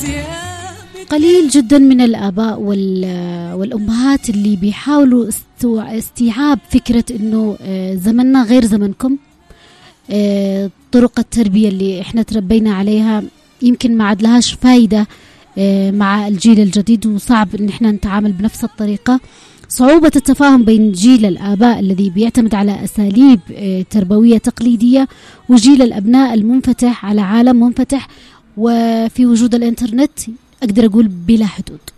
قليل جدا من الآباء والأمهات اللي بيحاولوا استيعاب فكرة أنه آه، زمننا غير زمنكم آه، طرق التربية اللي احنا تربينا عليها يمكن ما عاد لهاش فايدة آه، مع الجيل الجديد وصعب ان احنا نتعامل بنفس الطريقة صعوبة التفاهم بين جيل الآباء الذي بيعتمد على أساليب تربوية تقليدية وجيل الأبناء المنفتح على عالم منفتح وفي وجود الإنترنت أقدر أقول بلا حدود